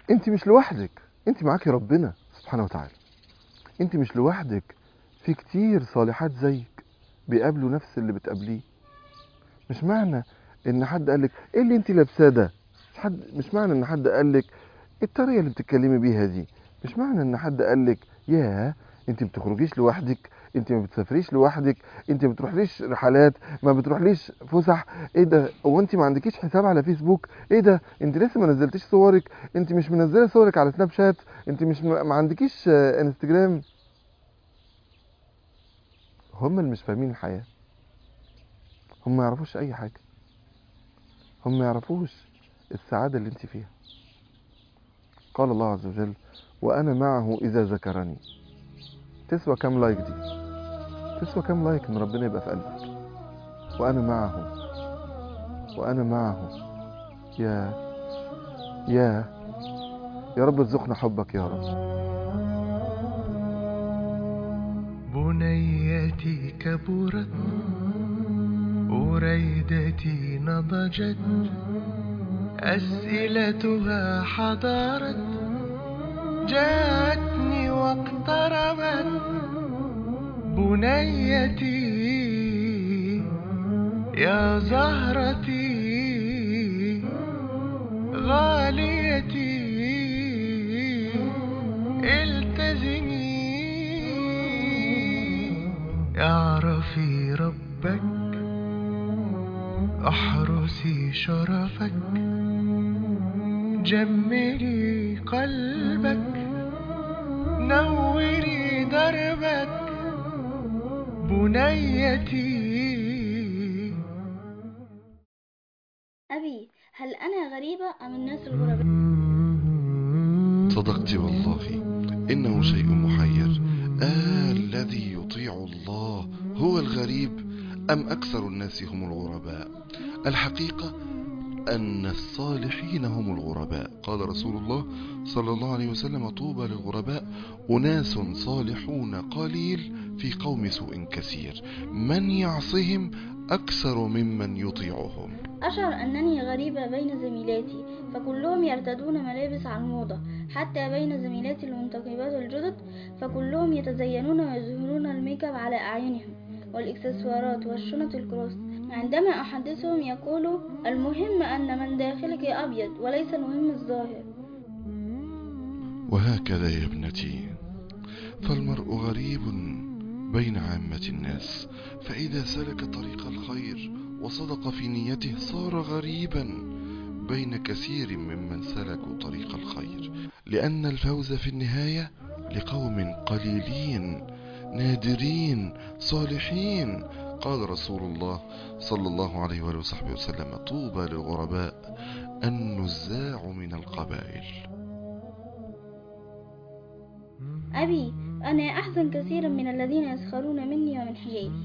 انت مش لوحدك انت معاكي ربنا سبحانه وتعالى انت مش لوحدك في كتير صالحات زيك بيقابلوا نفس اللي بتقابليه مش معنى ان حد قالك ايه اللي انت لابساه ده مش حد مش معنى ان حد قالك الطريقه اللي بتتكلمي بيها دي مش معنى ان حد قالك ياه انت ما بتخرجيش لوحدك انت ما بتسافريش لوحدك انت ما بتروحليش رحلات ما بتروحليش فسح ايه ده هو انت ما عندكيش حساب على فيسبوك ايه ده انت لسه ما نزلتيش صورك انت مش منزله صورك على سناب شات انت مش م- ما عندكيش آه، انستجرام هم اللي مش فاهمين الحياه هم ما يعرفوش اي حاجه هم ما يعرفوش السعاده اللي انت فيها قال الله عز وجل وانا معه اذا ذكرني تسوى كام لايك دي تسوى كام لايك ان ربنا يبقى في قلبك وانا معه وانا معه يا يا يا رب ارزقنا حبك يا رب بنيتي كبرت وريدتي نضجت أسئلتها حضارت جاءتني واقتربت بنيتي يا زهرتي غاليتي التزمي اعرفي ربك احرسي شرفك جملي قلبك نوري دربك بنيتي أبي هل أنا غريبة أم الناس الغرباء؟ صدقت والله إنه شيء محير آه الذي يطيع الله هو الغريب أم أكثر الناس هم الغرباء الحقيقة أن الصالحين هم الغرباء قال رسول الله صلى الله عليه وسلم طوبى للغرباء أناس صالحون قليل في قوم سوء كثير من يعصهم أكثر ممن يطيعهم أشعر أنني غريبة بين زميلاتي فكلهم يرتدون ملابس على الموضة حتى بين زميلاتي المنتقبات الجدد فكلهم يتزينون ويظهرون الميك اب على أعينهم والإكسسوارات والشنط الكروس عندما أحدثهم يقولوا المهم أن من داخلك أبيض وليس المهم الظاهر وهكذا يا ابنتي فالمرء غريب بين عامة الناس فإذا سلك طريق الخير وصدق في نيته صار غريبا بين كثير ممن سلكوا طريق الخير لأن الفوز في النهاية لقوم قليلين نادرين صالحين قال رسول الله صلى الله عليه وآله وصحبه وسلم طوبى للغرباء النزاع من القبائل أبي أنا أحزن كثيرا من الذين يسخرون مني ومن حجابي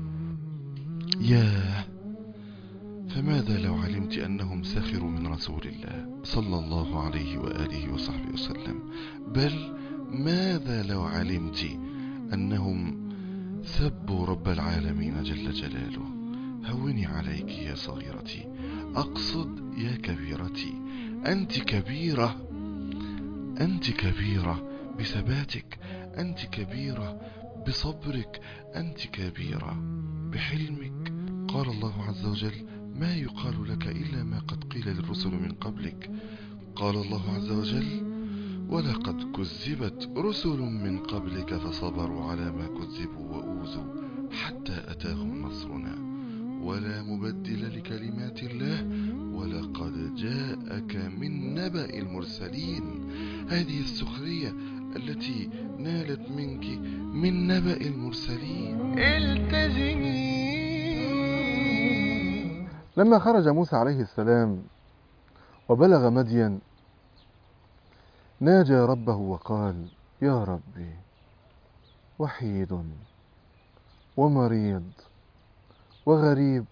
ياه فماذا لو علمت أنهم سخروا من رسول الله صلى الله عليه وآله وصحبه وسلم بل ماذا لو علمت أنهم سبوا رب العالمين جل جلاله هوني عليك يا صغيرتي أقصد يا كبيرتي أنت كبيرة أنت كبيرة بثباتك أنت كبيرة بصبرك أنت كبيرة بحلمك قال الله عز وجل ما يقال لك إلا ما قد قيل للرسل من قبلك قال الله عز وجل ولقد كذبت رسل من قبلك فصبروا على ما كذبوا وأوذوا حتى أتاهم نصرنا ولا مبدل لكلمات الله ولقد جاءك من نبأ المرسلين هذه السخرية التي نالت منك من نبأ المرسلين التزمي لما خرج موسى عليه السلام وبلغ مدين ناجى ربه وقال يا ربي وحيد ومريض وغريب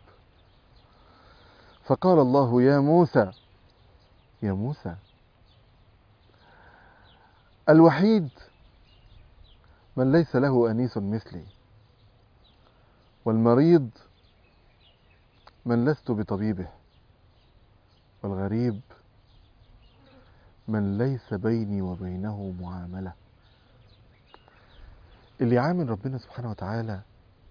فقال الله يا موسى يا موسى الوحيد من ليس له أنيس مثلي والمريض من لست بطبيبه والغريب من ليس بيني وبينه معاملة اللي يعامل ربنا سبحانه وتعالى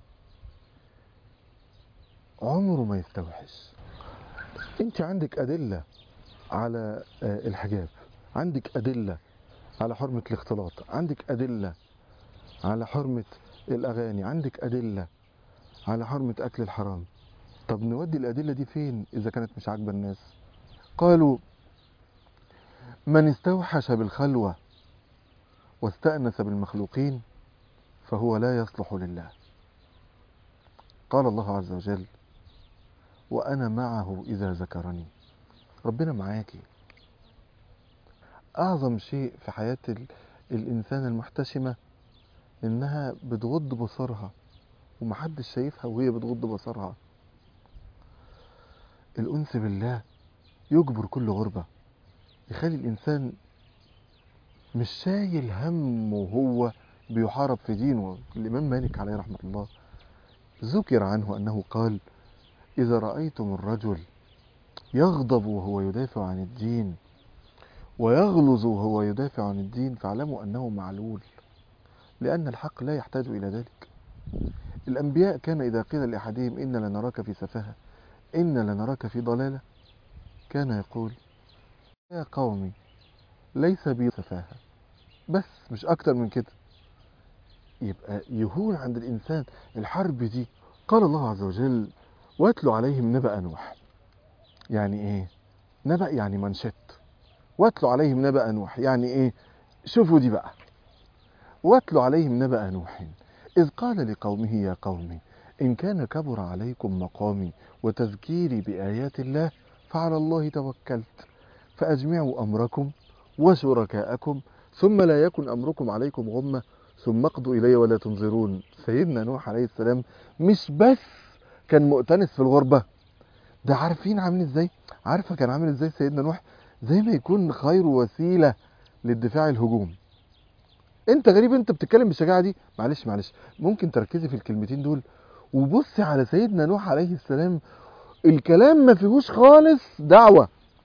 عمره ما يستوحش انت عندك أدلة على آه، الحجاب عندك أدلة على حرمة الاختلاط عندك أدلة على حرمة الأغاني عندك أدلة على حرمة أكل الحرام طب نودي الأدلة دي فين إذا كانت مش عاجبة الناس قالوا من استوحش بالخلوة واستأنس بالمخلوقين فهو لا يصلح لله قال الله عز وجل وأنا معه إذا ذكرني ربنا معاكي أعظم شيء في حياة ال- الإنسان المحتشمة إنها بتغض بصرها ومحدش شايفها وهي بتغض بصرها الأنس بالله يجبر كل غربة يخلي الإنسان مش شايل هم وهو بيحارب في دينه الإمام مالك عليه رحمة الله ذكر عنه أنه قال إذا رأيتم الرجل يغضب وهو يدافع عن الدين ويغلظ وهو يدافع عن الدين فاعلموا أنه معلول لأن الحق لا يحتاج إلى ذلك الأنبياء كان إذا قيل لأحدهم إن لنراك في سفاهة إن لنراك في ضلالة كان يقول يا قومي ليس بي سفاهة بس مش أكتر من كده يبقى يهون عند الإنسان الحرب دي قال الله عز وجل واتلوا عليهم نبأ نوح يعني إيه نبأ يعني منشط واتلوا عليهم نبأ نوح يعني إيه شوفوا دي بقى واتلوا عليهم نبأ نوح إذ قال لقومه يا قوم إن كان كبر عليكم مقامي وتذكيري بآيات الله فعلى الله توكلت فأجمعوا أمركم وشركاءكم ثم لا يكن أمركم عليكم غمة ثم اقضوا إلي ولا تنظرون سيدنا نوح عليه السلام مش بس كان مؤتنس في الغربة ده عارفين عامل ازاي عارفة كان عامل ازاي سيدنا نوح زي ما يكون خير وسيلة للدفاع الهجوم انت غريب انت بتتكلم بالشجاعة دي معلش معلش ممكن تركزي في الكلمتين دول وبصي على سيدنا نوح عليه السلام الكلام ما فيهوش خالص دعوة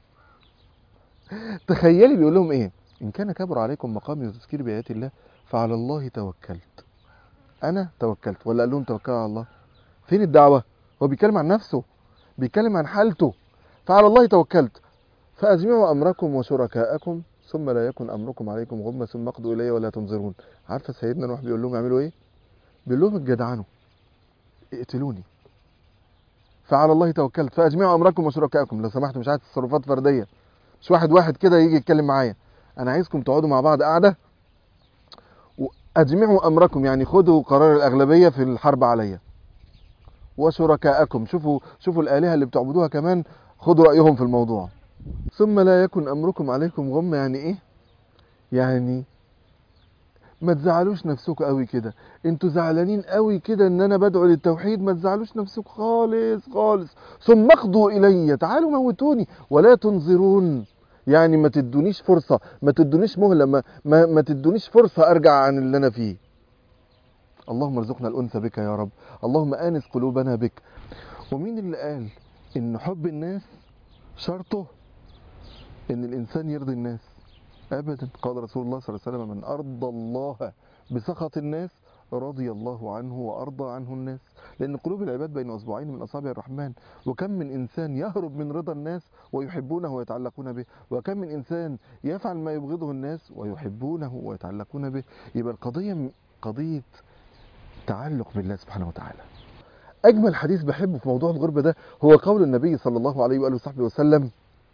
تخيلي بيقول لهم ايه ان كان كبر عليكم مقامي وتذكير بآيات الله فعلى الله توكلت انا توكلت ولا قال لهم توكلوا على الله فين الدعوة هو بيتكلم عن نفسه بيتكلم عن حالته فعلى الله توكلت فأجمعوا أمركم وشركاءكم ثم لا يكن أمركم عليكم غمة ثم اقضوا إلي ولا تنظرون عارفة سيدنا نوح بيقول لهم يعملوا إيه بيقول لهم الجدعنوا اقتلوني فعلى الله توكلت فأجمعوا أمركم وشركاءكم لو سمحتوا مش عايز تصرفات فردية مش واحد واحد كده يجي يتكلم معايا أنا عايزكم تقعدوا مع بعض قاعدة وأجمعوا أمركم يعني خدوا قرار الأغلبية في الحرب عليا وشركاءكم شوفوا شوفوا الآلهة اللي بتعبدوها كمان خدوا رأيهم في الموضوع ثم لا يكن أمركم عليكم غمة يعني إيه؟ يعني ما تزعلوش نفسكم قوي كده انتوا زعلانين قوي كده ان انا بدعو للتوحيد ما تزعلوش نفسكم خالص خالص ثم اقضوا الي تعالوا موتوني ولا تنظرون يعني ما تدونيش فرصة ما تدونيش مهلة ما, ما, ما تدونيش فرصة ارجع عن اللي انا فيه اللهم ارزقنا الانس بك يا رب اللهم انس قلوبنا بك ومين اللي قال ان حب الناس شرطه ان الانسان يرضي الناس ابدا قال رسول الله صلى الله عليه وسلم من ارضى الله بسخط الناس رضي الله عنه وارضى عنه الناس لان قلوب العباد بين اصبعين من اصابع الرحمن وكم من انسان يهرب من رضا الناس ويحبونه ويتعلقون به وكم من انسان يفعل ما يبغضه الناس ويحبونه ويتعلقون به يبقى القضيه قضيه تعلق بالله سبحانه وتعالى اجمل حديث بحبه في موضوع الغربه ده هو قول النبي صلى الله عليه واله وصحبه وسلم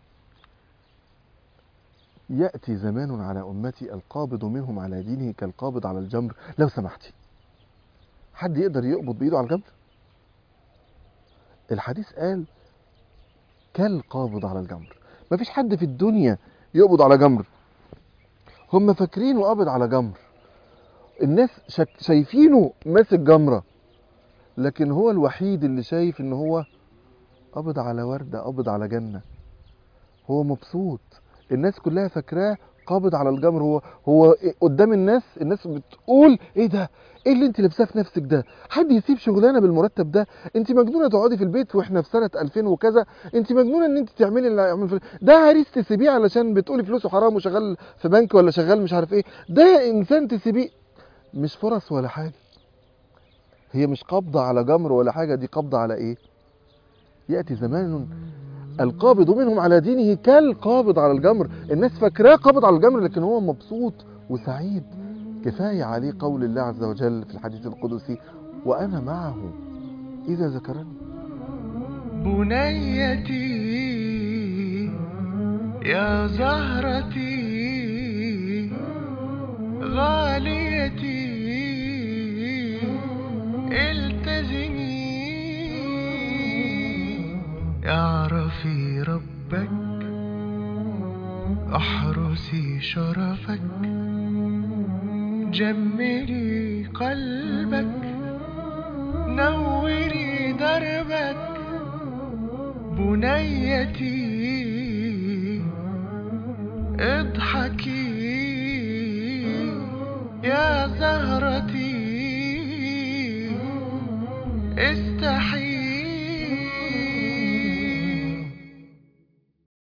يأتي زمان على أمتي القابض منهم على دينه كالقابض على الجمر لو سمحتي حد يقدر يقبض بإيده على الجمر الحديث قال كالقابض على الجمر مفيش حد في الدنيا يقبض على جمر هم فاكرينه قابض على جمر الناس شك شايفينه ماسك جمرة لكن هو الوحيد اللي شايف ان هو قابض على وردة قابض على جنة هو مبسوط الناس كلها فاكراه قابض على الجمر هو هو إيه قدام الناس الناس بتقول ايه ده ايه اللي انت لابساه في نفسك ده حد يسيب شغلانه بالمرتب ده انت مجنونه تقعدي في البيت واحنا في سنه 2000 وكذا انت مجنونه ان انت تعملي اللي يعمل في ده عريس تسيبيه علشان بتقولي فلوسه حرام وشغال في بنك ولا شغال مش عارف ايه ده انسان تسيبيه مش فرص ولا حاجه هي مش قبضه على جمر ولا حاجه دي قبضه على ايه ياتي زمان القابض منهم على دينه كالقابض على الجمر الناس فاكراه قابض على الجمر لكن هو مبسوط وسعيد كفاية عليه قول الله عز وجل في الحديث القدسي وأنا معه إذا ذكرني بنيتي يا زهرتي غاليتي التزمي اعرفي ربك احرسي شرفك جملي قلبك نوري دربك بنيتي اضحكي يا زهرتي استحي